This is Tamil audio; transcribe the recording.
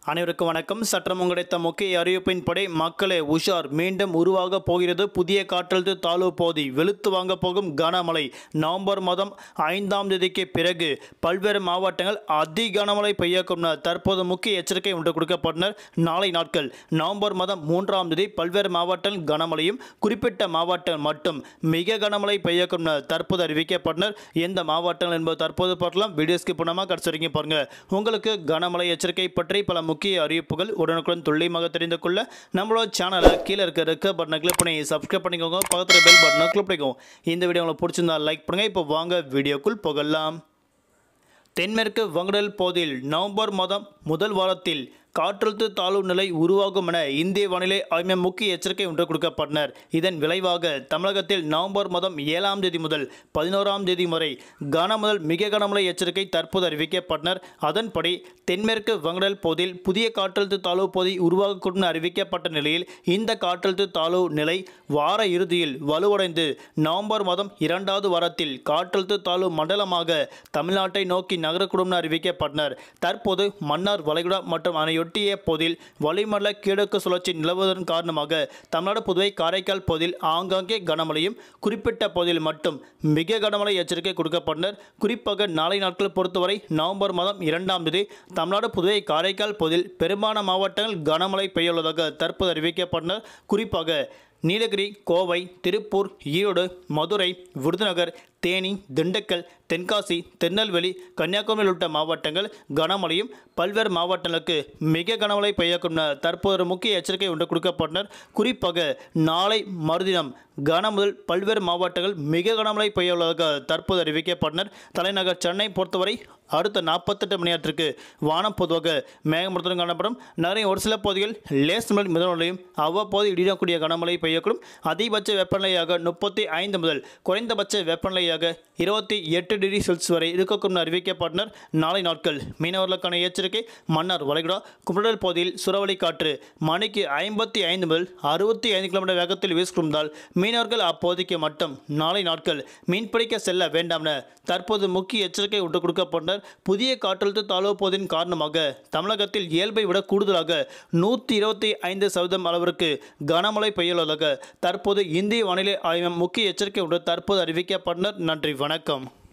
அனைவருக்கும் வணக்கம் சற்றம் கிடைத்த முக்கிய அறிவிப்பின்படி மக்களே உஷார் மீண்டும் உருவாக போகிறது புதிய காற்றழுத்த தாழ்வு பகுதி வெளுத்து வாங்க போகும் கனமழை நவம்பர் மாதம் ஐந்தாம் தேதிக்கு பிறகு பல்வேறு மாவட்டங்கள் அதி கனமழை பெய்யக்கும் என தற்போது முக்கிய எச்சரிக்கை ஒன்று கொடுக்கப்பட்டனர் நாளை நாட்கள் நவம்பர் மாதம் மூன்றாம் தேதி பல்வேறு மாவட்டங்கள் கனமழையும் குறிப்பிட்ட மாவட்டங்கள் மட்டும் மிக கனமழை பெய்யக்கும் என தற்போது அறிவிக்கப்பட்டனர் எந்த மாவட்டங்கள் என்பது தற்போது பார்க்கலாம் வீடியோஸ்க்கு பண்ணாமல் கடைசி வரைக்கும் பாருங்க உங்களுக்கு கனமழை எச்சரிக்கை பற்றி பல முக்கிய அறிவிப்புகள் உடனுக்குடன் துல்லியமாக தெரிந்து கொள்ள நம்மளோட சேனலை கீழே இருக்க இருக்க பட்டனை கிளிக் பண்ணி சப்ஸ்கிரைப் பண்ணிக்கோங்க பக்கத்தில் பெல் பட்டனை கிளிக் பண்ணிக்கோங்க இந்த வீடியோ உங்களுக்கு பிடிச்சிருந்தா லைக் பண்ணுங்க இப்போ வாங்க வீடியோக்குள் போகலாம் தென்மேற்கு வங்கடல் பகுதியில் நவம்பர் மாதம் முதல் வாரத்தில் காற்றழுத்த தாழ்வு நிலை உருவாகும் என இந்திய வானிலை ஆய்வு மையம் முக்கிய எச்சரிக்கை ஒன்று கொடுக்கப்பட்டனர் இதன் விளைவாக தமிழகத்தில் நவம்பர் மாதம் ஏழாம் தேதி முதல் பதினோராம் தேதி வரை கன முதல் மிக கனமழை எச்சரிக்கை தற்போது அறிவிக்கப்பட்டனர் அதன்படி தென்மேற்கு வங்கடல் பகுதியில் புதிய காற்றழுத்த தாழ்வு பகுதி உருவாகக்கூடும் என அறிவிக்கப்பட்ட நிலையில் இந்த காற்றழுத்த தாழ்வு நிலை வார இறுதியில் வலுவடைந்து நவம்பர் மாதம் இரண்டாவது வாரத்தில் காற்றழுத்த தாழ்வு மண்டலமாக தமிழ்நாட்டை நோக்கி நகரக்கூடும் என அறிவிக்கப்பட்டனர் தற்போது மன்னார் வளைகுடா மற்றும் அதனையொட்டிய பகுதியில் வளிமண்டல கிழக்கு சுழற்சி நிலவுவதன் காரணமாக தமிழ்நாடு புதுவை காரைக்கால் பகுதியில் ஆங்காங்கே கனமழையும் குறிப்பிட்ட பகுதியில் மட்டும் மிக கனமழை எச்சரிக்கை கொடுக்கப்பட்டனர் குறிப்பாக நாளை நாட்கள் பொறுத்தவரை நவம்பர் மாதம் இரண்டாம் தேதி தமிழ்நாடு புதுவை காரைக்கால் பகுதியில் பெரும்பாலான மாவட்டங்கள் கனமழை பெய்யுள்ளதாக தற்போது அறிவிக்கப்பட்டனர் குறிப்பாக நீலகிரி கோவை திருப்பூர் ஈரோடு மதுரை விருதுநகர் தேனி திண்டுக்கல் தென்காசி திருநெல்வேலி கன்னியாகுமரி உள்ளிட்ட மாவட்டங்கள் கனமழையும் பல்வேறு மாவட்டங்களுக்கு மிக கனமழை பெய்யக்கும் என தற்போது ஒரு முக்கிய எச்சரிக்கை ஒன்று கொடுக்கப்பட்டனர் குறிப்பாக நாளை மறுதினம் கன முதல் பல்வேறு மாவட்டங்கள் மிக கனமழை பெய்ய உள்ளதாக தற்போது அறிவிக்கப்பட்டனர் தலைநகர் சென்னை பொறுத்தவரை அடுத்த நாற்பத்தெட்டு மணி நேரத்திற்கு வானம் பொதுவாக மேகமூட்டத்துடன் காணப்படும் நகரின் ஒரு சில பகுதிகள் லேஸ் முதல் மிதமழையும் அவ்வப்போது இடியக்கூடிய கனமழை பெய்யக்கூடும் அதிகபட்ச வெப்பநிலையாக முப்பத்தி ஐந்து முதல் குறைந்தபட்ச வெப்பநிலையாக இருபத்தி எட்டு டிகிரி செல்சியஸ் வரை இருக்கக்கூடும் அறிவிக்கப்பட்டனர் நாளை நாட்கள் மீனவர்களுக்கான எச்சரிக்கை மன்னார் வளைகுடா குமரல் பகுதியில் சுறவழி காற்று மணிக்கு ஐம்பத்தி ஐந்து முதல் அறுபத்தி ஐந்து கிலோமீட்டர் வேகத்தில் வீசிக்கொண்டால் மீனவர்கள் அப்போதைக்கு மட்டும் நாளை நாட்கள் மீன்பிடிக்க செல்ல வேண்டாம் என தற்போது முக்கிய எச்சரிக்கை விட்டு கொடுக்கப்பட்டனர் புதிய காற்றழுத்த தாழ்வு பகுதியின் காரணமாக தமிழகத்தில் இயல்பை விட கூடுதலாக நூற்றி இருபத்தி ஐந்து சதவீதம் அளவிற்கு கனமழை பெய்யுள்ளதாக தற்போது இந்திய வானிலை ஆய்வு மையம் முக்கிய எச்சரிக்கை ஒன்று தற்போது அறிவிக்கப்பட்டனர் நன்றி வணக்கம்